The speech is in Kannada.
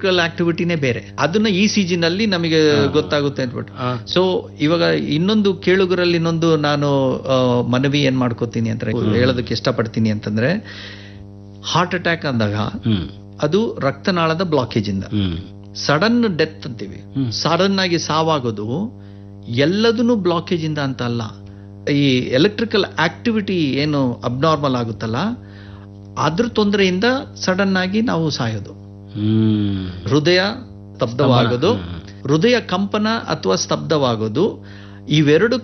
ಎಲೆಕ್ಟ್ರಿಕಲ್ ಆಕ್ಟಿವಿಟಿನೇ ಬೇರೆ ಅದನ್ನ ಇ ಸಿ ಜಿ ನಲ್ಲಿ ನಮಗೆ ಗೊತ್ತಾಗುತ್ತೆ ಅಂದ್ಬಿಟ್ಟು ಆ. ಸೊ ಇವಾಗ ಇನ್ನೊಂದು ಕೇಳುಗರಲ್ಲಿ ಇನ್ನೊಂದು ನಾನು ಆ, ಮನವಿ ಏನ್ ಮಾಡ್ಕೋತೀನಿ ಅಂತ ಹೇಳೋದಕ್ಕೆ ಇಷ್ಟಪಡ್ತೀನಿ ಅಂತಂದ್ರೆ ಹಾರ್ಟ್ ಅಟ್ಯಾಕ್ ಅಂದಾಗ ಹ್ಮ್ ಅದು ರಕ್ತನಾಳದ ಬ್ಲಾಕೇಜ್ ಇಂದ ಹ್ಮ್ ಸಡನ್ ಡೆತ್ ಅಂತೀವಿ ಹ್ಮ್. ಸಡನ್ ಆಗಿ ಸಾವಾಗೋದು ಎಲ್ಲದನ್ನು ಬ್ಲಾಕೇಜ್ ಇಂದ ಅಂತ ಅಲ್ಲ ಈ ಎಲೆಕ್ಟ್ರಿಕಲ್ ಆಕ್ಟಿವಿಟಿ ಏನು ಅಬ್ನಾರ್ಮಲ್ ಆಗುತ್ತಲ್ಲ ಅದ್ರ ತೊಂದರೆಯಿಂದ ಸಡನ್ ಆಗಿ ನಾವು ಸಾಯೋದು ಹ್ಮ್ ಹೃದಯ ಸ್ತಬ್ಧವಾಗೋದು ಹೃದಯ ಕಂಪನ ಅಥವಾ ಸ್ತಬ್ಧವಾಗೋದು ಇವೆರಡು